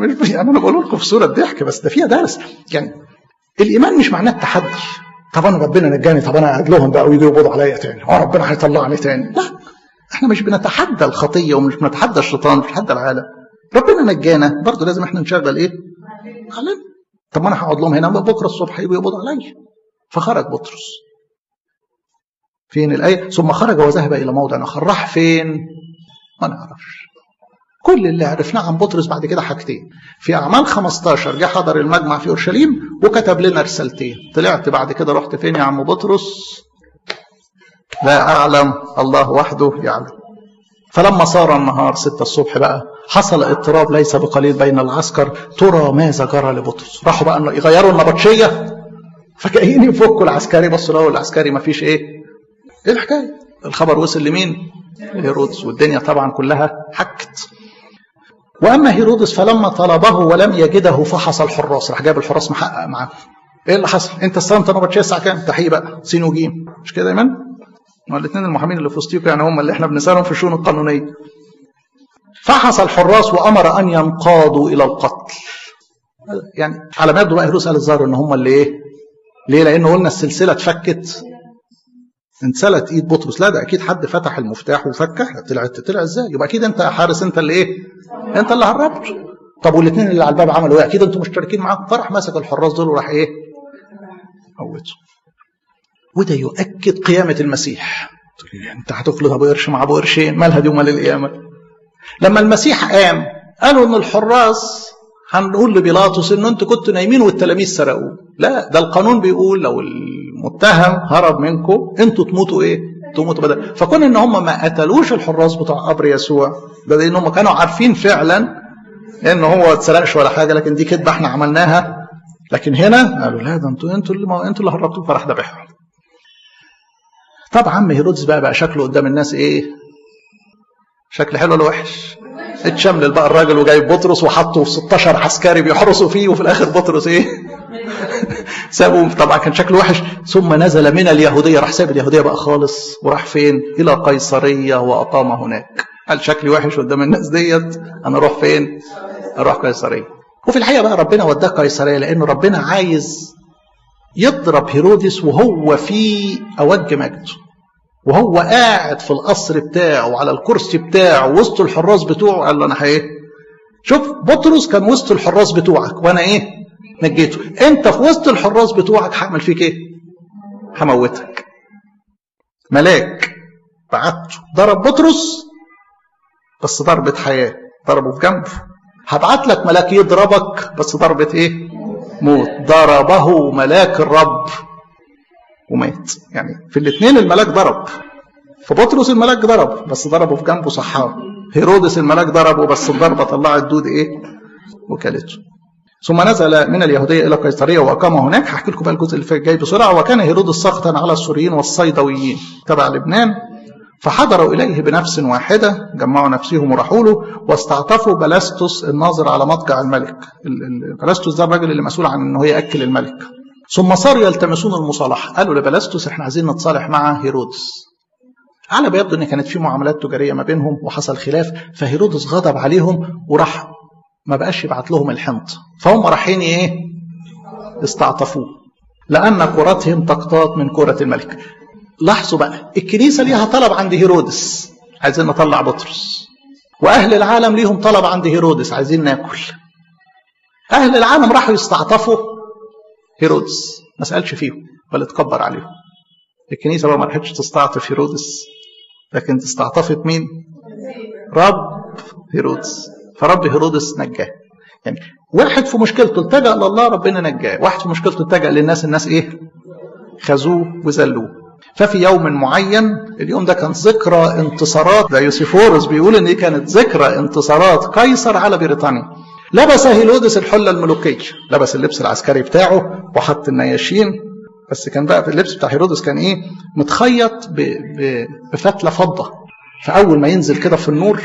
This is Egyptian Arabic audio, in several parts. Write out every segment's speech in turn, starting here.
مش يعني انا بقول لكم في صوره ضحك بس ده فيها درس يعني الايمان مش معناه التحدي طب انا ربنا نجاني طب انا قاعد لهم بقى ويجوا يقبضوا عليا تاني اه ربنا هيطلعني تاني لا احنا مش بنتحدى الخطيه ومش بنتحدى الشيطان مش بنتحدى العالم ربنا نجانا برضه لازم احنا نشغل ايه؟ علم طب ما انا هقعد لهم هنا بكره الصبح يجوا يقبضوا عليا فخرج بطرس فين الآية ثم خرج وذهب إلى موضع آخر راح فين ما نعرفش كل اللي عرفناه عن بطرس بعد كده حاجتين في أعمال 15 جه حضر المجمع في أورشليم وكتب لنا رسالتين طلعت بعد كده رحت فين يا عم بطرس لا أعلم الله وحده يعلم فلما صار النهار ستة الصبح بقى حصل اضطراب ليس بقليل بين العسكر ترى ماذا جرى لبطرس راحوا بقى يغيروا النبطشية فجايين يفكوا العسكري بصوا لقوا العسكري ما فيش ايه ايه الحكايه الخبر وصل لمين لهيرودس والدنيا طبعا كلها حكت واما هيرودس فلما طلبه ولم يجده فحص الحراس راح جاب الحراس محقق معاه ايه اللي حصل انت استلمت نبطشيه الساعه كام تحقيق بقى سين وجيم مش كده يا ايمن الاثنين المحامين اللي في وسطيكم يعني هم اللي احنا بنسالهم في الشؤون القانونيه فحص الحراس وامر ان ينقادوا الى القتل يعني على ما يبدو بقى هيرودس قال الظاهر ان هم اللي ايه ليه لانه قلنا السلسله اتفكت انسلت ايد بطرس لا ده اكيد حد فتح المفتاح وفكها طلعت طلع ازاي يبقى اكيد انت يا حارس انت اللي ايه انت اللي هربت طب والاثنين اللي على الباب عملوا ايه اكيد انتوا مشتركين معاهم فراح ماسك الحراس دول وراح ايه موته وده يؤكد قيامه المسيح انت هتخلط ابو قرش مع ابو قرشين مالها دي ومال القيامه لما المسيح قام قالوا ان الحراس هنقول لبيلاطس ان انتوا كنتوا نايمين والتلاميذ سرقوه لا ده القانون بيقول لو المتهم هرب منكم انتوا تموتوا ايه تموتوا بدل فكون ان هم ما قتلوش الحراس بتوع قبر يسوع ده لان هم كانوا عارفين فعلا ان هو ما اتسرقش ولا حاجه لكن دي كدبه احنا عملناها لكن هنا قالوا لا ده انتوا انتوا اللي ما انتوا اللي هربتوه فراح ذبحهم طبعا عم هيرودس بقى بقى شكله قدام الناس ايه شكل حلو ولا وحش اتشمل بقى الراجل وجايب بطرس وحطه في 16 عسكري بيحرسوا فيه وفي الاخر بطرس ايه سابه طبعا كان شكله وحش ثم نزل من اليهوديه راح ساب اليهوديه بقى خالص وراح فين الى قيصريه واقام هناك قال شكلي وحش قدام الناس ديت انا اروح فين اروح قيصريه وفي الحقيقه بقى ربنا وداه قيصريه لانه ربنا عايز يضرب هيرودس وهو في اوج مجده وهو قاعد في القصر بتاعه على الكرسي بتاعه وسط الحراس بتوعه قال له انا ايه شوف بطرس كان وسط الحراس بتوعك وانا ايه نجيته انت في وسط الحراس بتوعك هعمل فيك ايه هموتك ملاك بعته ضرب بطرس بس ضربة حياة ضربه في جنبه هبعت لك ملاك يضربك بس ضربة ايه موت ضربه ملاك الرب ومات يعني في الاثنين الملاك ضرب فبطرس الملاك ضرب بس ضربه في جنبه صحاه هيرودس الملاك ضربه بس الضربة طلعت دود ايه وكلته ثم نزل من اليهودية إلى قيصرية وأقام هناك هحكي لكم بقى الجزء اللي جاي بسرعة وكان هيرودس سخطا على السوريين والصيدويين تبع لبنان فحضروا إليه بنفس واحدة جمعوا نفسهم وراحوا له واستعطفوا بلاستوس الناظر على مضجع الملك بلاستوس ده الراجل اللي مسؤول عن انه يأكل الملك ثم صاروا يلتمسون المصالحة قالوا لبلاستوس احنا عايزين نتصالح مع هيرودس على ما يبدو ان كانت في معاملات تجارية ما بينهم وحصل خلاف فهيرودس غضب عليهم وراح ما بقاش يبعت لهم الحنط فهم رايحين ايه استعطفوه لأن كرتهم تقتات من كرة الملك لاحظوا بقى الكنيسة ليها طلب عند هيرودس عايزين نطلع بطرس وأهل العالم ليهم طلب عند هيرودس عايزين ناكل أهل العالم راحوا يستعطفوا هيرودس ما سألش فيهم بل اتكبر عليهم الكنيسة بقى ما راحتش تستعطف هيرودس لكن استعطفت مين رب هيرودس فرب هيرودس نجاه يعني واحد في مشكلته التجأ لله ربنا نجاه واحد في مشكلته التجأ للناس الناس ايه خذوه وذلوه ففي يوم معين اليوم ده كان ذكرى انتصارات ده يوسيفورس بيقول ان دي كانت ذكرى انتصارات قيصر على بريطانيا لبس هيرودس الحله الملوكيه لبس اللبس العسكري بتاعه وحط النياشين بس كان بقى اللبس بتاع هيرودس كان ايه متخيط ب... ب... بفتله فضه فاول ما ينزل كده في النور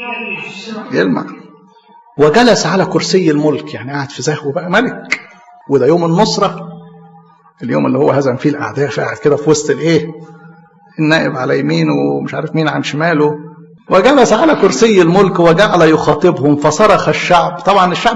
يلمع وجلس على كرسي الملك يعني قاعد في زهو بقى ملك وده يوم النصره اليوم اللي هو هزم فيه الاعداء فقاعد كده في وسط الايه النائب على يمينه ومش عارف مين عن شماله وجلس على كرسي الملك وجعل يخاطبهم فصرخ الشعب طبعا الشعب